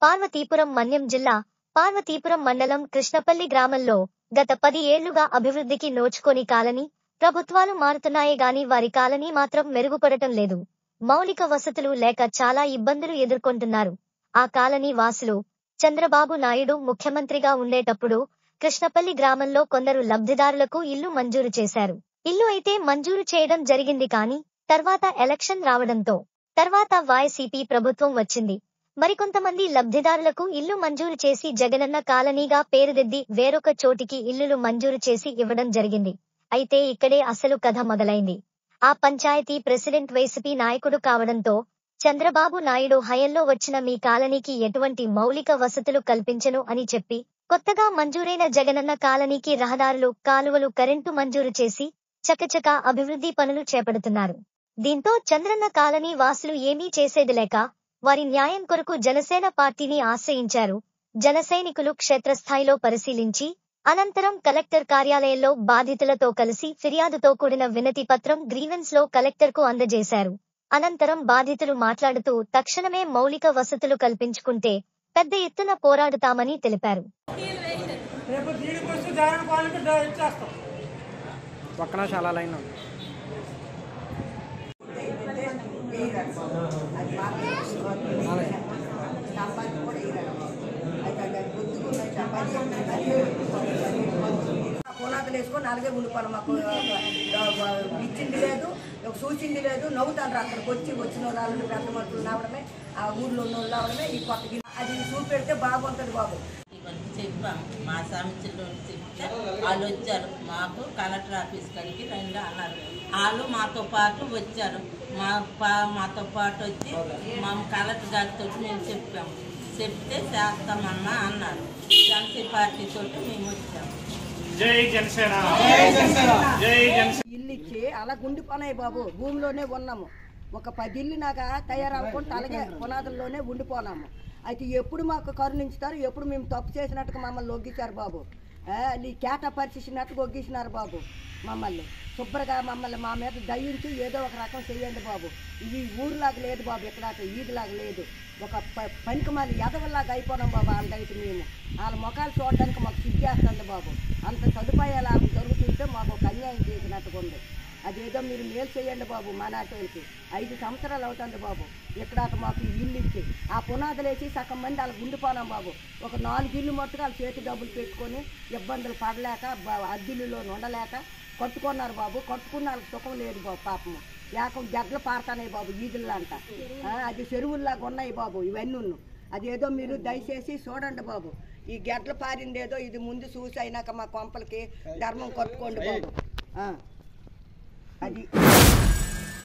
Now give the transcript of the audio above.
పార్వతీపురం మన్యం జిల్లా పార్వతీపురం మండలం కృష్ణపల్లి గ్రామంలో గత పది ఏళ్లుగా అభివృద్ధికి నోచుకొని కాలనీ ప్రభుత్వాలు మారుతున్నాయే గాని వారి కాలనీ మాత్రం మెరుగుపడటం లేదు మౌలిక వసతులు లేక చాలా ఇబ్బందులు ఎదుర్కొంటున్నారు ఆ కాలనీ వాసులు చంద్రబాబు నాయుడు ముఖ్యమంత్రిగా ఉండేటప్పుడు కృష్ణపల్లి గ్రామంలో కొందరు లబ్ధిదారులకు ఇల్లు మంజూరు చేశారు ఇల్లు అయితే మంజూరు చేయడం జరిగింది కానీ తర్వాత ఎలక్షన్ రావడంతో తర్వాత వైసీపీ ప్రభుత్వం వచ్చింది మరికొంతమంది లబ్ధిదారులకు ఇల్లు మంజూరు చేసి జగనన్న కాలనీగా పేరుదిద్ది వేరొక చోటికి ఇల్లులు మంజూరు చేసి ఇవ్వడం జరిగింది అయితే ఇక్కడే అసలు కథ మొదలైంది ఆ పంచాయతీ ప్రెసిడెంట్ వైసీపీ నాయకుడు కావడంతో చంద్రబాబు నాయుడు హయంలో వచ్చిన మీ కాలనీకి ఎటువంటి మౌలిక వసతులు కల్పించను అని చెప్పి కొత్తగా మంజూరైన జగనన్న కాలనీకి రహదారులు కాలువలు కరెంటు మంజూరు చేసి చకచక అభివృద్ధి పనులు చేపడుతున్నారు దీంతో చంద్రన్న కాలనీ వాసులు ఏమీ చేసేది లేక వారి న్యాయం కొరకు జనసేన పార్టీని ఆశ్రయించారు జనసైనికులు క్షేత్రస్థాయిలో పరిశీలించి అనంతరం కలెక్టర్ కార్యాలయంలో బాధితులతో కలిసి ఫిర్యాదుతో కూడిన వినతి పత్రం గ్రీవెన్స్ లో కలెక్టర్ కు అందజేశారు అనంతరం బాధితులు మాట్లాడుతూ తక్షణమే మౌలిక వసతులు కల్పించుకుంటే పెద్ద ఎత్తున పోరాడుతామని తెలిపారు రేపు దీనికి వస్తే జగన్ పాలనకి డ- ఇచ్చేస్తాం పక్కన చాలా లైన్ ఉంది పునాదులు వేసుకొని అలాగే ఉండిపోవాలి మాకు ఆ, ఇచ్చింది లేదు ఒక సూచింది లేదు నవ్వుతాను అక్కడికి వచ్చి వచ్చిన వాళ్ళు పెద్ద మనుషులు రావడమే ఆ ఊర్లో ఉన్న వాళ్ళు రావడమే ఈ కొత్త గిన్నె. అది చూపెడితే బాగుంటుంది బాబు ఇవన్నీ చెప్పాం మా సామించలో చెప్తే వాళ్ళు వచ్చారు మాకు కలెక్టర్ ఆఫీస్ కాడికి రండి అన్నారు వాళ్ళు మాతో పాటు వచ్చారు మా పా- మాతో పాటు వచ్చి మా కలెక్టర్ గారితో మేము చెప్పాము చెప్తే చేస్తామన్నా అన్నారు జనసీ పార్టీ తోటి మేము వచ్చాము జై జనసేన జై జనసేన ఇల్లు ఇచ్చి అలా గుండిపోనాయి బాబు భూమిలోనే ఉన్నాము ఒక పది ఇల్లు నాక తయారనుకుంటే అలాగే పునాదుల్లోనే ఉండిపోనాము అయితే ఎప్పుడు మాకు కరుణించుతారు ఎప్పుడు మేము తప్పు చేసినట్టుగా మమ్మల్ని ఒగ్గించారు బాబు ఆ, ఈ కేటా పరిచేసినట్టుగా ఒగ్గించినారు బాబు మమ్మల్ని శుభ్రంగా మమ్మల్ని మా మీద దయించి ఏదో ఒక రకం చేయండి బాబు ఇది ఊరులాగా లేదు బాబు ఇక్కడ ఈదిలాగా లేదు ఒక ప పనికి మళ్ళీ ఎదవల్లాగా అయిపోయినాం బాబు వాళ్ళదైతే మేము వాళ్ళ ముఖాలు చూడడానికి మాకు సిగ్గేస్తుంది బాబు అంత సదుపాయాలు వాళ్ళకి దొరుకుతుంటే మాకు ఒక అన్యాయం చేసినట్టుగా ఉంది అదేదో మీరు మేలు చేయండి బాబు మా నాటోళ్ళకి ఐదు సంవత్సరాలు అవుతుంది బాబు ఇక్కడ అటు మాకు ఇల్లు ఇచ్చి ఆ పునాదులు వేసి సగం మంది వాళ్ళకి ఉండిపోనాం బాబు ఒక నాలుగు ఇల్లు మట్టుకు వాళ్ళ చేతి డబ్బులు పెట్టుకొని ఇబ్బందులు పడలేక బ- అద్దెల్లో ఉండలేక కట్టుకున్నారు బాబు కట్టుకున్న వాళ్ళకి సుఖం లేదు బాబు పాపము ఏకం గడ్డలు పారుతున్నాయి బాబు ఈదుల్లాంట ఆ, అది చెరువుల్లాగా ఉన్నాయి బాబు ఇవన్నీ ఉన్ను. అదేదో మీరు దయచేసి చూడండి బాబు ఈ గడ్డలు పారిందేదో ఇది ముందు చూసి అయినాక మా కొంపలకి ధర్మం కట్టుకోండి బాబు ఆ. అది